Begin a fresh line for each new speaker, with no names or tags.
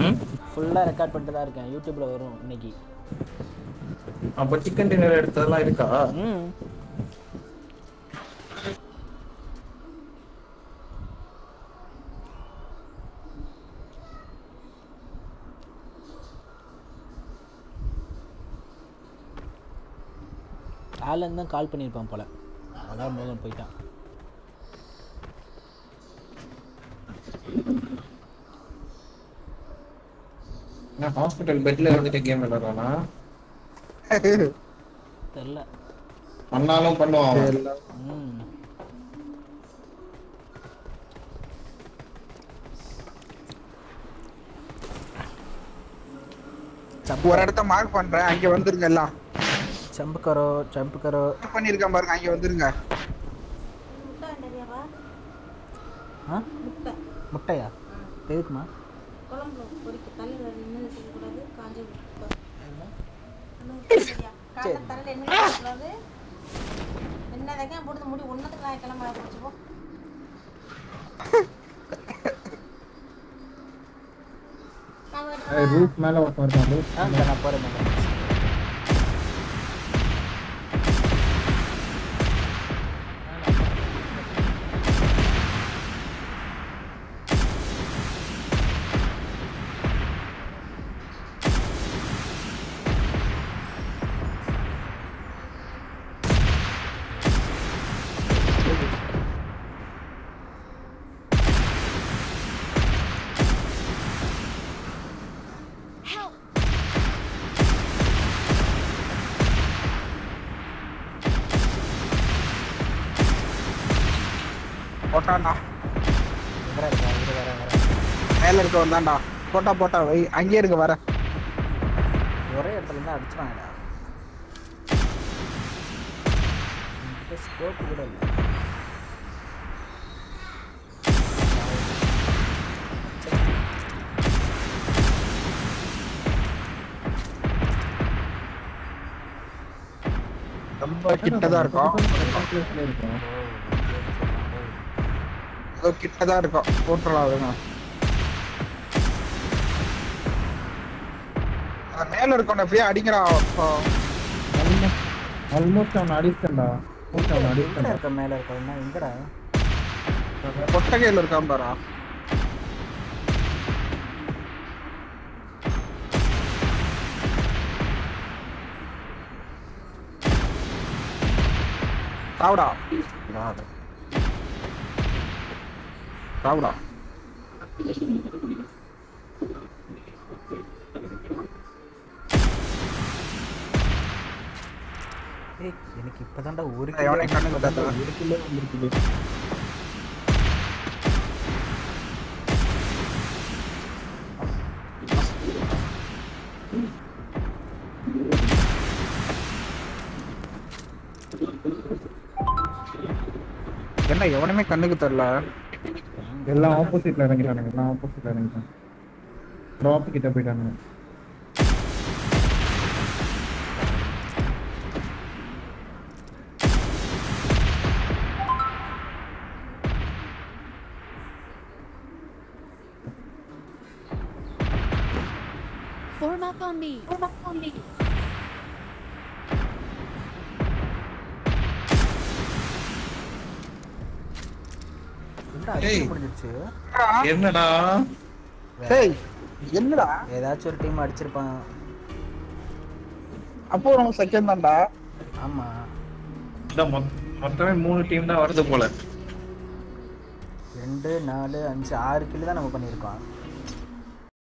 ம்
ஃபுல்லாக ரெக்கார்ட் பண்ணிட்டு தான் இருக்கேன் யூடியூப்ல வரும் இன்னைக்கு
அப்ப சிக்கன் டின்னர் எடுத்ததெல்லாம் இருக்கா
ம் ஆலன் தான் கால் பண்ணியிருப்பான் போல அதான் மோகன் போயிட்டான்
நான் ஹாஸ்பிட்டல் பெட்ல இருந்துட்டு கேம் விளையாடுறானா
தெரில
பண்ணாலும் பண்ணுவான் அவன்.
ம்
ஒரு இடத்த மார்க் பண்றேன் அங்க வந்துருங்க எல்லாம்
ஜம்ப் கரோ ஜம்ப் கரோ
mark பண்ணிருக்கேன் பாருங்க அங்க வந்துருங்க
முட்டை வேண்டியதாவா
ஆ
முட்டை
முட்டையா எதுக்குமா
குழம்புல பொரிக்க தண்ணியில் நின்று செய்யக்கூடாது காஞ்ச முட்டை காட்ட தரையில் என்ன செய்யக்கூடாது என்னதாங்க போட்டு முடி ஒன்றதுக்கு நான் கிளம்ப பிடிச்சிப்போம்
ரூட் மேல ஒருத்தன் இருக்கான் ரூட்
ஆ இந்த நான் போகிறேன் மேடம்
போட்டான்டா
எங்கடா இருக்கா இது வர வர
மேல இருக்க வந்தான்டா போட்டா போட்டா வை அங்கேயே இருக்க வர
ஒரே இடத்துல இருந்தால் அடிச்சிருவாங்கடா ஸ்கோப் கூட இல்லை
ரொம்ப கிட்டதான் இருக்கும்
இருக்கும்
ஏதோ கிட்டதான் இருக்கும் போட்டுடலாம் அதுங்க அந்த மேல இருக்கவன ஃப்ரீயா அடிங்கடா அப்போ.
ஆல்மோஸ்ட் அவன் அடிச்சண்டா ஆல்மோஸ்ட் அவன்
எங்கடா
அடிச்சண்டா
இருக்க மேலே இருக்கா எங்கடா
கொட்டகையில இருக்கான் பாரா சாவுடா சாவுடா
ஏய் எனக்கு இப்போதான்டா ஒரு
எவனை கண்ணுக்கு தட்டா
ஒரு கிலோ வந்திருக்குது
என்ன எவனுமே கண்ணுக்கு தெரியல
எல்லாம் ஆப்போசிட்ல இறங்கிட்டானுங்க எல்லாம் ஆப்போசிட்ல இறங்கிட்டாங்க ட்ராப் கிட்ட போயிட்டானுங்க
Form up on me.
என்னடா
ஏய்.
அடிச்சு முடிஞ்சிருச்சு
என்னடா
டேய் என்னடா
ஏதாச்சும் ஒரு டீம் அடிச்சிருப்பான்
அப்போ நம்ம செகண்ட் தான்டா
ஆமா
இதான் மொத்- மொத்தமே மூணு டீம் தான் வருது போல
ரெண்டு நாலு அஞ்சு ஆறு கிலோ தான் நம்ம பண்ணியிருக்கோம்